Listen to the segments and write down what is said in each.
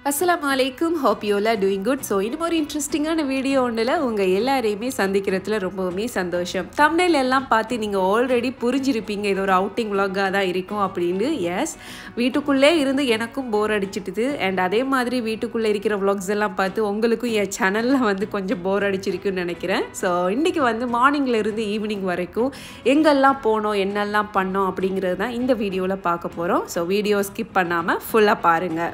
அஸ்ஸலாமு அலைக்கும் hope you all doing good so இன்னும் ஒரு இன்ட்ரெஸ்டிங்கான வீடியோ ஒன்றில் உங்கள் எல்லாரையுமே சந்திக்கிறதுல ரொம்பவுமே சந்தோஷம் தமிழில் எல்லாம் பார்த்து நீங்கள் ஆல்ரெடி புரிஞ்சிருப்பீங்க இது ஒரு அவுட்டிங் vlog-ஆ தான் இருக்கும் அப்படின்னு எஸ் வீட்டுக்குள்ளே இருந்து எனக்கும் போர் அடிச்சிட்டுது அண்ட் அதே மாதிரி வீட்டுக்குள்ளே இருக்கிற vlogs எல்லாம் பார்த்து உங்களுக்கும் என் சேனலில் வந்து கொஞ்சம் போர் அடிச்சிருக்குன்னு நினைக்கிறேன் ஸோ இன்றைக்கி வந்து மார்னிங்ல இருந்து ஈவினிங் வரைக்கும் எங்கெல்லாம் போனோம் என்னெல்லாம் பண்ணோம் அப்படிங்கிறது தான் இந்த வீடியோவில் பார்க்க போகிறோம் ஸோ வீடியோ ஸ்கிப் பண்ணாமல் ஃபுல்லாக பாருங்கள்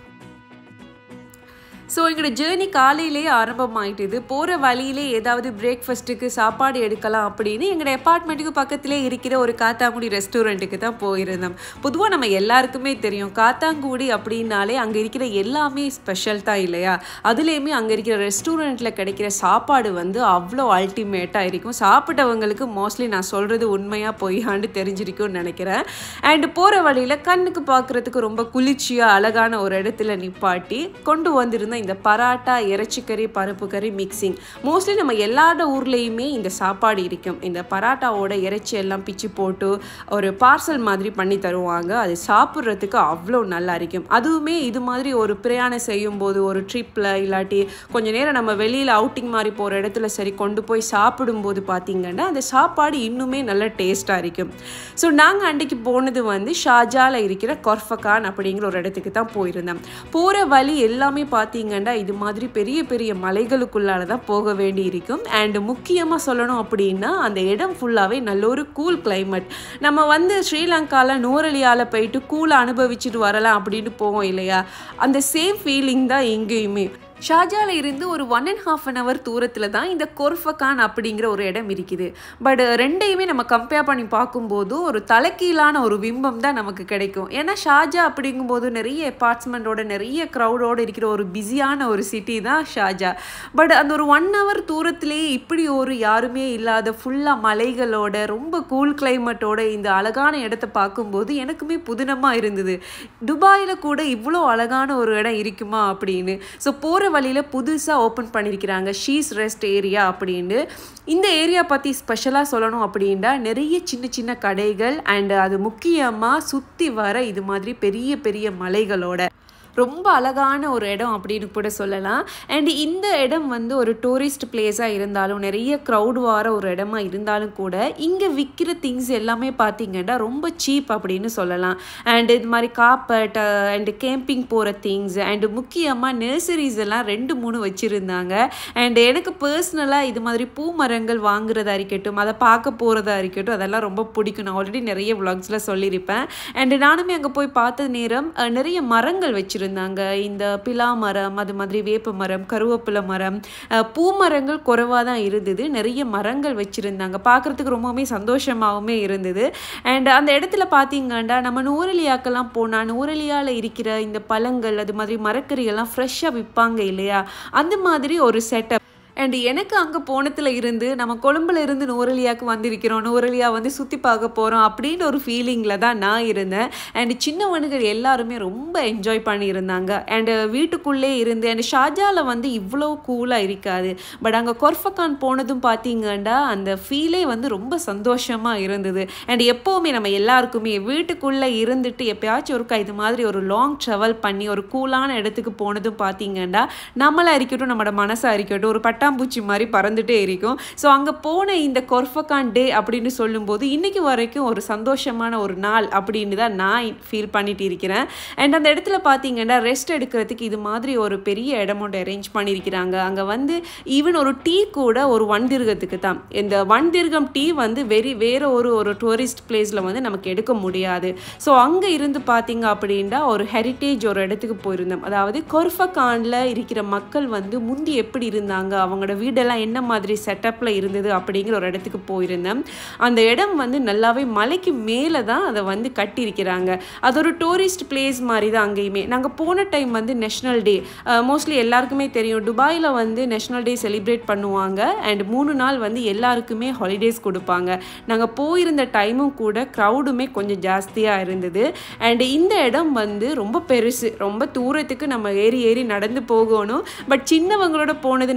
ஸோ எங்களோட ஜேர்னி காலையிலேயே ஆரம்பமாயிட்டுது போகிற வழியிலே ஏதாவது பிரேக்ஃபாஸ்ட்டுக்கு சாப்பாடு எடுக்கலாம் அப்படின்னு எங்களோட அப்பார்ட்மெண்ட்டுக்கு பக்கத்திலே இருக்கிற ஒரு காத்தாங்குடி ரெஸ்டாரண்ட்டுக்கு தான் போயிருந்தோம் பொதுவாக நம்ம எல்லாருக்குமே தெரியும் காத்தாங்குடி அப்படின்னாலே அங்கே இருக்கிற எல்லாமே ஸ்பெஷல் தான் இல்லையா அதுலேயுமே அங்கே இருக்கிற ரெஸ்டாரண்ட்டில் கிடைக்கிற சாப்பாடு வந்து அவ்வளோ அல்டிமேட்டாக இருக்கும் சாப்பிட்டவங்களுக்கு மோஸ்ட்லி நான் சொல்கிறது உண்மையாக பொய்யான்னு தெரிஞ்சிருக்கும்னு நினைக்கிறேன் அண்டு போகிற வழியில் கண்ணுக்கு பார்க்குறதுக்கு ரொம்ப குளிர்ச்சியாக அழகான ஒரு இடத்துல நிப்பாட்டி கொண்டு வந்திருந்த இந்த பராட்டா இறைச்சிக்கறி பருப்பு கறி மிக்சிங் மோஸ்ட்லி நம்ம எல்லாரோட ஊர்லேயுமே இந்த சாப்பாடு இருக்கும் இந்த பராட்டாவோட இறைச்சி எல்லாம் பிச்சு போட்டு ஒரு பார்சல் மாதிரி பண்ணி தருவாங்க அது சாப்பிட்றதுக்கு அவ்வளோ நல்லா இருக்கும் அதுவுமே இது மாதிரி ஒரு பிரயாணம் செய்யும் போது ஒரு ட்ரிப்பில் இல்லாட்டி கொஞ்ச நேரம் நம்ம வெளியில் அவுட்டிங் மாதிரி போகிற இடத்துல சரி கொண்டு போய் சாப்பிடும்போது பார்த்தீங்கன்னா அந்த சாப்பாடு இன்னுமே நல்ல டேஸ்ட்டாக இருக்கும் ஸோ நாங்கள் அன்றைக்கு போனது வந்து ஷாஜாவில் இருக்கிற கொர்ஃபகான் அப்படிங்கிற ஒரு இடத்துக்கு தான் போயிருந்தோம் போகிற வழி எல்லாமே பார்த்தீங்கன்னா இது மாதிரி பெரிய பெரிய மலைகளுக்குள்ளால தான் போக வேண்டி இருக்கும் அண்ட் முக்கியமாக சொல்லணும் அப்படின்னா அந்த இடம் ஃபுல்லாகவே நல்ல ஒரு கூல் கிளைமேட் நம்ம வந்து ஸ்ரீலங்காவில் நூறலியால் போயிட்டு கூலை அனுபவிச்சுட்டு வரலாம் அப்படின்னு போவோம் இல்லையா அந்த சேம் ஃபீலிங் தான் எங்கேயுமே ஷாஜால இருந்து ஒரு one and half an hour தூரத்தில் தான் இந்த கொர்ஃபகான் அப்படிங்கிற ஒரு இடம் இருக்குது பட் ரெண்டையுமே நம்ம கம்பேர் பண்ணி பார்க்கும்போது ஒரு தலைக்கீழான ஒரு பிம்பம் தான் நமக்கு கிடைக்கும் ஏன்னா ஷாஜா அப்படிங்கும்போது நிறைய அப்பார்ட்மெண்ட்டோட நிறைய க்ரௌடோடு இருக்கிற ஒரு பிஸியான ஒரு சிட்டி தான் ஷாஜா பட் அந்த ஒரு ஒன் ஹவர் தூரத்திலேயே இப்படி ஒரு யாருமே இல்லாத ஃபுல்லாக மலைகளோட ரொம்ப கூல் கிளைமேட்டோட இந்த அழகான இடத்த பார்க்கும்போது எனக்குமே புதினமாக இருந்தது துபாயில் கூட இவ்வளோ அழகான ஒரு இடம் இருக்குமா அப்படின்னு ஸோ போகிற வழியில் புதுசாக ஓப்பன் பண்ணியிருக்கிறாங்க ஷீஸ் ரெஸ்ட் ஏரியா அப்படின்னு இந்த ஏரியா பற்றி ஸ்பெஷலாக சொல்லணும் அப்படின்னா நிறைய சின்ன சின்ன கடைகள் அண்ட் அது முக்கியமாக சுற்றி வர இது மாதிரி பெரிய பெரிய மலைகளோட ரொம்ப அழகான ஒரு இடம் அப்படின்னு கூட சொல்லலாம் அண்ட் இந்த இடம் வந்து ஒரு டூரிஸ்ட் பிளேஸாக இருந்தாலும் நிறைய க்ரௌட் வர ஒரு இடமா இருந்தாலும் கூட இங்கே விற்கிற திங்ஸ் எல்லாமே பார்த்தீங்கன்னா ரொம்ப சீப் அப்படின்னு சொல்லலாம் அண்ட் இது மாதிரி காப்பட் அண்டு கேம்பிங் போகிற திங்ஸ் அண்டு முக்கியமாக நர்சரிஸ் எல்லாம் ரெண்டு மூணு வச்சுருந்தாங்க அண்ட் எனக்கு பர்சனலாக இது மாதிரி பூ மரங்கள் வாங்குறதா இருக்கட்டும் அதை பார்க்க போகிறதா இருக்கட்டும் அதெல்லாம் ரொம்ப பிடிக்கும் நான் ஆல்ரெடி நிறைய விளாக்ஸில் சொல்லியிருப்பேன் அண்டு நானுமே அங்கே போய் பார்த்த நேரம் அஹ், நிறைய மரங்கள் வச்சுருந்தாங்க இந்த பிலா மரம் அது மாதிரி வேப்ப மரம் கருவேப்பிலை மரம் அஹ், பூ மரங்கள் குறைவாக தான் இருந்தது நிறைய மரங்கள் வச்சுருந்தாங்க பார்க்குறதுக்கு ரொம்பவுமே சந்தோஷமாகவுமே இருந்தது அண்ட் அந்த இடத்துல பார்த்தீங்கன்னா நம்ம நூறலியாக்கெல்லாம் போனால் நூறலியாவில் இருக்கிற இந்த பழங்கள் அது மாதிரி மரக்கறிகள்லாம் ஃப்ரெஷ்ஷாக விற்பாங்க இல்லையா அந்த மாதிரி ஒரு செட்டப் அண்ட் எனக்கு அங்கே போனத்தில் இருந்து நம்ம கொழும்புல இருந்து நூறலியாவுக்கு வந்திருக்கிறோம் நூறலியா வந்து சுற்றி பார்க்க போகிறோம் அப்படின்ற ஒரு ஃபீலிங்கில் தான் நான் இருந்தேன் அண்ட் சின்னவனுகள் எல்லாருமே ரொம்ப என்ஜாய் பண்ணியிருந்தாங்க அண்டு வீட்டுக்குள்ளே இருந்து அண்ட் ஷாஜாவில் வந்து இவ்வளோ கூலாக இருக்காது பட் அங்கே கொர்ஃபகான் போனதும் பார்த்தீங்கன்னா அந்த ஃபீலே வந்து ரொம்ப சந்தோஷமாக இருந்தது அண்ட் எப்போவுமே நம்ம எல்லாருக்குமே வீட்டுக்குள்ளே இருந்துட்டு எப்பயாச்சும் ஒருக்கா இது மாதிரி ஒரு லாங் ட்ராவல் பண்ணி ஒரு கூலான இடத்துக்கு போனதும் பார்த்தீங்கன்னா நம்மளா இருக்கட்டும் நம்மளோட மனசாக இருக்கட்டும் ஒரு பட்டாம்பூச்சி மாதிரி பறந்துட்டே இருக்கும் ஸோ அங்கே போன இந்த கொர்ஃபகான் டே அப்படின்னு சொல்லும்போது இன்னைக்கு வரைக்கும் ஒரு சந்தோஷமான ஒரு நாள் அப்படின்னு தான் நான் ஃபீல் பண்ணிட்டு இருக்கிறேன் அண்ட் அந்த இடத்துல பார்த்தீங்கன்னா ரெஸ்ட் எடுக்கிறதுக்கு இது மாதிரி ஒரு பெரிய இடம் ஒன்று அரேஞ்ச் பண்ணியிருக்கிறாங்க அங்கே வந்து ஈவன் ஒரு டீ கூட ஒரு ஒன் தீர்க்கத்துக்கு தான் இந்த ஒன் தீர்க்கம் டீ வந்து வெரி வேற ஒரு ஒரு டூரிஸ்ட் பிளேஸில் வந்து நமக்கு எடுக்க முடியாது ஸோ அங்கே இருந்து பார்த்தீங்க அப்படின்னா ஒரு ஹெரிட்டேஜ் ஒரு இடத்துக்கு போயிருந்தோம் அதாவது கொர்ஃபகானில் இருக்கிற மக்கள் வந்து முந்தி எப்படி இருந்தாங்க அவங்களோட வீடெல்லாம் என்ன மாதிரி செட்டப்பில் இருந்தது அப்படிங்கிற ஒரு இடத்துக்கு போயிருந்தேன் அந்த இடம் வந்து நல்லாவே மலைக்கு மேலே தான் அதை வந்து கட்டியிருக்கிறாங்க அது ஒரு டூரிஸ்ட் பிளேஸ் மாதிரி தான் அங்கேயுமே நாங்கள் போன டைம் வந்து நேஷ்னல் டே மோஸ்ட்லி எல்லாருக்குமே தெரியும் துபாயில் வந்து நேஷ்னல் டே செலிப்ரேட் பண்ணுவாங்க அண்ட் மூணு நாள் வந்து எல்லாருக்குமே ஹாலிடேஸ் கொடுப்பாங்க நாங்கள் போயிருந்த டைமும் கூட க்ரௌடுமே கொஞ்சம் ஜாஸ்தியாக இருந்தது அண்ட் இந்த இடம் வந்து ரொம்ப பெருசு ரொம்ப தூரத்துக்கு நம்ம ஏறி ஏறி நடந்து போகணும் பட் சின்னவங்களோட போனதுனால பார்த்தீங்க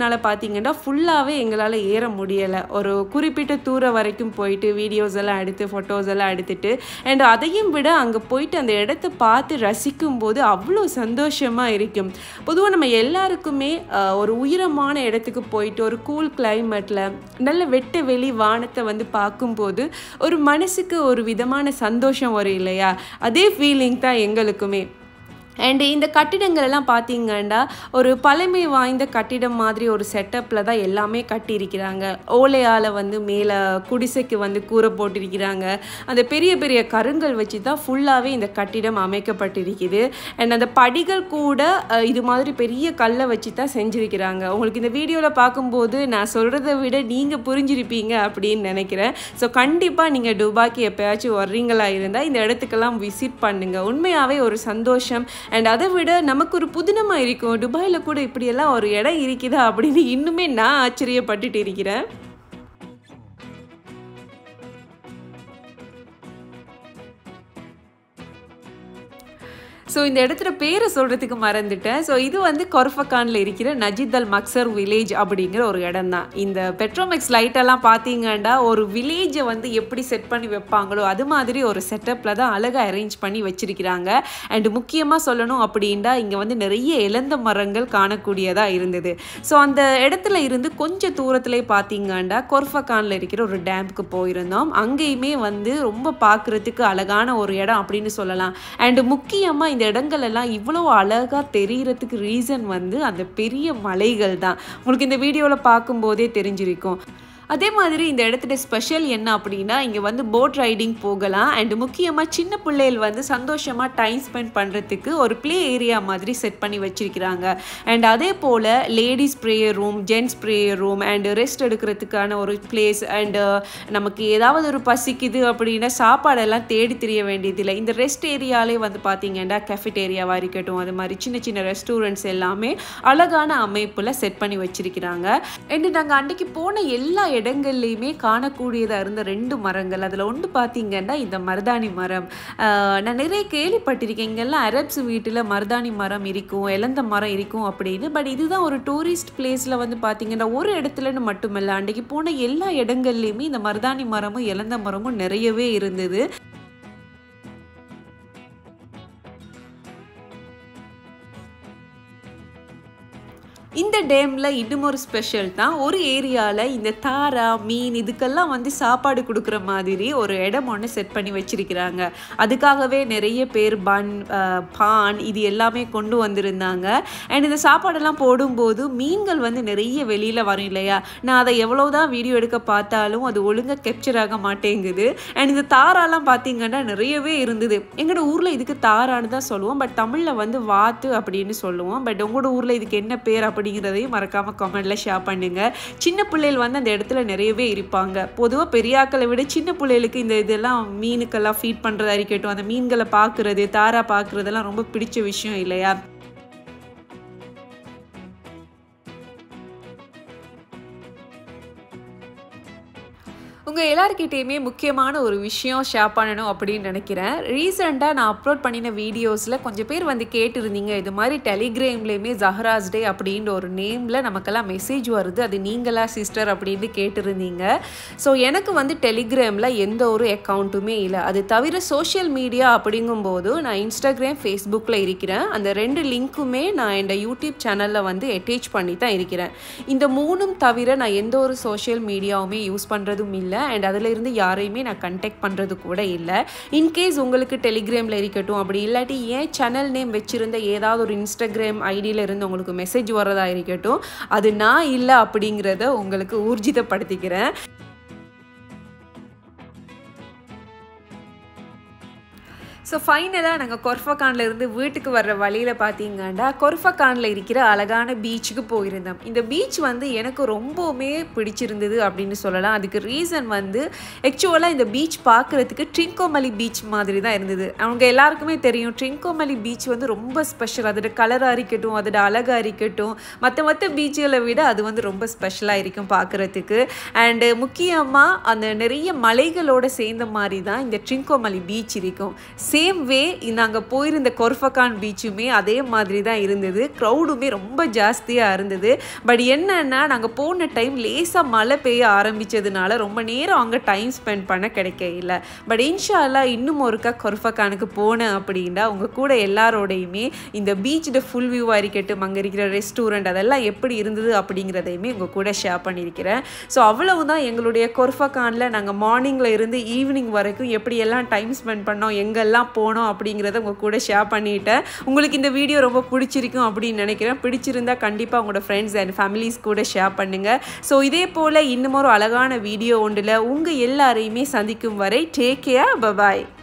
பார்த்தீங்கன்னா ஃபுல்லாகவே எங்களால் ஏற முடியலை ஒரு குறிப்பிட்ட தூரம் வரைக்கும் போயிட்டு வீடியோஸ் எல்லாம் எடுத்து ஃபோட்டோஸ் எல்லாம் எடுத்துட்டு அண்ட் அதையும் விட அங்கே போயிட்டு அந்த இடத்த பார்த்து ரசிக்கும் போது அவ்வளோ சந்தோஷமாக இருக்கும் பொதுவாக நம்ம எல்லாருக்குமே ஆஹ், ஒரு உயரமான இடத்துக்கு போயிட்டு ஒரு கூல் கிளைமேட்டில் நல்ல வெட்ட வெளி வானத்தை வந்து பார்க்கும்போது ஒரு மனசுக்கு ஒரு விதமான சந்தோஷம் வரும் இல்லையா அதே ஃபீலிங் தான் எங்களுக்குமே அண்டு இந்த கட்டிடங்கள் எல்லாம் பார்த்தீங்கன்னா ஒரு பழமை வாய்ந்த கட்டிடம் மாதிரி ஒரு செட்டப்பில் தான் எல்லாமே கட்டியிருக்கிறாங்க ஓலையால் வந்து மேலே குடிசைக்கு வந்து கூரை போட்டிருக்கிறாங்க அந்த பெரிய பெரிய கருங்கல் வச்சு தான் ஃபுல்லாகவே இந்த கட்டிடம் அமைக்கப்பட்டிருக்குது அண்ட் அந்த படிகள் கூட அஹ், இது மாதிரி பெரிய கல்லை வச்சு தான் செஞ்சுருக்கிறாங்க உங்களுக்கு இந்த வீடியோவில் பார்க்கும்போது நான் சொல்கிறத விட நீங்கள் புரிஞ்சிருப்பீங்க அப்படின்னு நினைக்கிறேன் ஸோ கண்டிப்பாக நீங்கள் துபாய்க்கு எப்போயாச்சும் வர்றீங்களா இருந்தால் இந்த இடத்துக்கெல்லாம் விசிட் பண்ணுங்கள் உண்மையாகவே ஒரு சந்தோஷம் அண்ட் அதை விட நமக்கு ஒரு புதினமாக இருக்கும் துபாயில் கூட இப்படியெல்லாம் ஒரு இடம் இருக்குதா அப்படின்னு இன்னுமே நான் ஆச்சரியப்பட்டுட்டு இருக்கிறேன் ஸோ இந்த இடத்துல பேரை சொல்கிறதுக்கு மறந்துட்டேன் ஸோ இது வந்து கொர்ஃபக்கானில் இருக்கிற நஜித் அல் மக்சர் வில்லேஜ் அப்படிங்கிற ஒரு இடம் தான் இந்த பெட்ரோமெக்ஸ் லைட்டெல்லாம் பார்த்தீங்கன்னா ஒரு வில்லேஜை வந்து எப்படி செட் பண்ணி வைப்பாங்களோ அது மாதிரி ஒரு செட்டப்பில் தான் அழகாக அரேஞ்ச் பண்ணி வச்சிருக்கிறாங்க அண்ட் முக்கியமாக சொல்லணும் அப்படின்னா இங்கே வந்து நிறைய இழந்த மரங்கள் காணக்கூடியதாக இருந்தது ஸோ அந்த இடத்துல இருந்து கொஞ்சம் தூரத்துலேயே பார்த்தீங்கன்னா கொர்ஃபக்கானில் இருக்கிற ஒரு டேமுக்கு போயிருந்தோம் அங்கேயுமே வந்து ரொம்ப பார்க்குறதுக்கு அழகான ஒரு இடம் அப்படின்னு சொல்லலாம் அண்ட் முக்கியமாக இந்த இடங்கள் எல்லாம் இவ்வளோ அழகாக தெரியறதுக்கு ரீசன் வந்து அந்த பெரிய மலைகள் தான் உங்களுக்கு இந்த வீடியோவில் பார்க்கும்போதே தெரிஞ்சிருக்கும் அதே மாதிரி இந்த இடத்துல ஸ்பெஷல் என்ன அப்படின்னா இங்கே வந்து போட் ரைடிங் போகலாம் அண்ட் முக்கியமாக சின்ன பிள்ளைகள் வந்து சந்தோஷமாக டைம் ஸ்பெண்ட் பண்ணுறதுக்கு ஒரு ப்ளே ஏரியா மாதிரி செட் பண்ணி வச்சிருக்கிறாங்க அண்ட் அதே போல் ladies prayer room gents prayer room and rest எடுக்கிறதுக்கான ஒரு பிளேஸ் அண்டு நமக்கு ஏதாவது ஒரு பசிக்குது அப்படின்னா சாப்பாடெல்லாம் தேடி தெரிய வேண்டியதில்லை இந்த ரெஸ்ட் ஏரியாலே வந்து பார்த்தீங்கன்னா கெஃபிடேரியாவாக இருக்கட்டும் அது மாதிரி சின்ன சின்ன ரெஸ்டாரண்ட்ஸ் எல்லாமே அழகான அமைப்பில் செட் பண்ணி வச்சிருக்கிறாங்க அண்ட் நாங்கள் அன்றைக்கி போன எல்லா இடங்கள்லையுமே காணக்கூடியதாக இருந்த ரெண்டு மரங்கள் அதில் ஒன்று பார்த்தீங்கன்னா இந்த மருதாணி மரம் ஆஹ் நான் நிறைய கேள்விப்பட்டிருக்கேன் இங்கெல்லாம் அரப்ஸ் வீட்டில் மருதாணி மரம் இருக்கும் இலந்த மரம் இருக்கும் அப்படின்னு பட் இதுதான் ஒரு டூரிஸ்ட் பிளேஸில் வந்து பார்த்தீங்கன்னா ஒரு இடத்துலன்னு மட்டுமல்ல அன்றைக்கி போன எல்லா இடங்கள்லையுமே இந்த மருதாணி மரமும் இலந்த மரமும் நிறையவே இருந்தது இந்த டேமில் இன்னும் ஒரு ஸ்பெஷல் தான் ஒரு ஏரியாவில் இந்த தாரா மீன் இதுக்கெல்லாம் வந்து சாப்பாடு கொடுக்குற மாதிரி ஒரு இடம் ஒன்று செட் பண்ணி வச்சிருக்கிறாங்க அதுக்காகவே நிறைய பேர் பன் அஹ், பான் இது எல்லாமே கொண்டு வந்திருந்தாங்க அண்ட் இந்த சாப்பாடெல்லாம் போடும்போது மீன்கள் வந்து நிறைய வெளியில் வரும் இல்லையா நான் அதை எவ்வளோ தான் வீடியோ எடுக்க பார்த்தாலும் அது ஒழுங்காக கேப்சர் ஆக மாட்டேங்குது அண்ட் இந்த தாராலாம் பார்த்தீங்கன்னா நிறையவே இருந்தது எங்களோட ஊரில் இதுக்கு தாரான்னு தான் சொல்லுவோம் பட் தமிழில் வந்து வாத்து அப்படின்னு சொல்லுவோம் பட் உங்களோட ஊரில் இதுக்கு என்ன பேர் அப்படிங்கிறதையும் மறக்காமல் கமெண்ட்டில் ஷேர் பண்ணுங்க சின்ன பிள்ளைகள் வந்து அந்த இடத்துல நிறையவே இருப்பாங்க பொதுவாக பெரியாக்களை விட சின்ன பிள்ளைகளுக்கு இந்த இதெல்லாம் மீனுக்கெல்லாம் ஃபீட் பண்ணுறதா இருக்கட்டும் அந்த மீன்களை பார்க்குறது தாரா பார்க்குறதெல்லாம் ரொம்ப பிடிச்ச விஷயம் இல்லையா உங்கள் எல்லாருக்கிட்டேயுமே முக்கியமான ஒரு விஷயம் ஷேர் பண்ணணும் அப்படின்னு நினைக்கிறேன் ரீசெண்டாக நான் அப்லோட் பண்ணின வீடியோஸில் கொஞ்சம் பேர் வந்து கேட்டிருந்தீங்க இது மாதிரி டெலிகிராம்லேயுமே ஜஹராஸ் டே அப்படின்ற ஒரு நேமில் நமக்கெல்லாம் மெசேஜ் வருது அது நீங்களா சிஸ்டர் அப்படின்னு கேட்டிருந்தீங்க ஸோ எனக்கு வந்து டெலிகிராமில் எந்த ஒரு அக்கௌண்ட்டுமே இல்லை அது தவிர சோஷியல் மீடியா அப்படிங்கும்போது நான் இன்ஸ்டாகிராம் ஃபேஸ்புக்கில் இருக்கிறேன் அந்த ரெண்டு லிங்க்குமே நான் என் யூடியூப் சேனலில் வந்து அட்டேச் பண்ணி தான் இருக்கிறேன் இந்த மூணும் தவிர நான் எந்த ஒரு சோஷியல் மீடியாவுமே யூஸ் பண்ணுறதும் இல்லை அண்ட் அதில் இருந்து யாரையுமே நான் கண்டெக்ட் பண்ணுறது கூட இல்லை இன்கேஸ் உங்களுக்கு டெலிகிராமில் இருக்கட்டும் அப்படி இல்லாட்டி ஏன் சேனல் நேம் வச்சுருந்த ஏதாவது ஒரு இன்ஸ்டாகிராம் ஐடியில் இருந்து உங்களுக்கு மெசேஜ் வர்றதா இருக்கட்டும் அது நான் இல்லை அப்படிங்கிறத உங்களுக்கு ஊர்ஜிதப்படுத்திக்கிறேன் ஸோ ஃபைனலாக நாங்கள் கொர்ஃபகான்ல இருந்து வீட்டுக்கு வர்ற வழியில் பார்த்தீங்கன்னா கொர்ஃபகானில் இருக்கிற அழகான பீச்சுக்கு போயிருந்தோம் இந்த பீச் வந்து எனக்கு ரொம்பவுமே பிடிச்சிருந்தது அப்படின்னு சொல்லலாம் அதுக்கு ரீசன் வந்து ஆக்சுவலாக இந்த பீச் பார்க்குறதுக்கு ட்ரிங்கோமலி பீச் மாதிரி தான் இருந்தது அவங்க எல்லாருக்குமே தெரியும் ட்ரிங்கோமலி பீச் வந்து ரொம்ப ஸ்பெஷல் அதோட கலராக இருக்கட்டும் அதோட அழகாக இருக்கட்டும் மற்ற மற்ற பீச்சுகளை விட அது வந்து ரொம்ப ஸ்பெஷலாக இருக்கும் பார்க்குறதுக்கு அண்டு முக்கியமாக அந்த நிறைய மலைகளோட சேர்ந்த மாதிரி தான் இந்த ட்ரிங்கோமலி பீச் இருக்கும் சேம் வே நாங்கள் போயிருந்த கொர்ஃபகான் பீச்சுமே அதே மாதிரி தான் இருந்தது க்ரௌடுமே ரொம்ப ஜாஸ்தியாக இருந்தது பட் என்னன்னா நாங்கள் போன டைம் லேசாக மழை பெய்ய ஆரம்பித்ததுனால ரொம்ப நேரம் அங்கே டைம் ஸ்பெண்ட் பண்ண கிடைக்க இல்லை பட் இன்ஷால்லா இன்னும் ஒருக்கா கொர்ஃபகானுக்கு போனேன் அப்படின்னா உங்கள் கூட எல்லாரோடையுமே இந்த பீச்சோட ஃபுல் வியூவாக இருக்கட்டும் அங்கே இருக்கிற ரெஸ்டாரண்ட் அதெல்லாம் எப்படி இருந்தது அப்படிங்கிறதையுமே உங்கள் கூட ஷேர் பண்ணியிருக்கிறேன் ஸோ அவ்வளவு தான் எங்களுடைய கொர்ஃபகானில் நாங்கள் மார்னிங்கில் இருந்து ஈவினிங் வரைக்கும் எப்படியெல்லாம் டைம் ஸ்பெண்ட் பண்ணோம் எங்கெல்லாம் போனோம் அப்படிங்கிறத உங்கள் கூட ஷேர் பண்ணிட்டேன் உங்களுக்கு இந்த வீடியோ ரொம்ப பிடிச்சிருக்கும் அப்படின்னு நினைக்கிறேன் பிடிச்சிருந்தா கண்டிப்பாக உங்களோட ஃப்ரெண்ட்ஸ் அண்ட் ஃபேமிலிஸ் கூட ஷேர் பண்ணுங்கள் ஸோ இதே போல் இன்னும் ஒரு அழகான வீடியோ ஒன்றில் உங்கள் எல்லாரையுமே சந்திக்கும் வரை டேக் கேர் பபாய்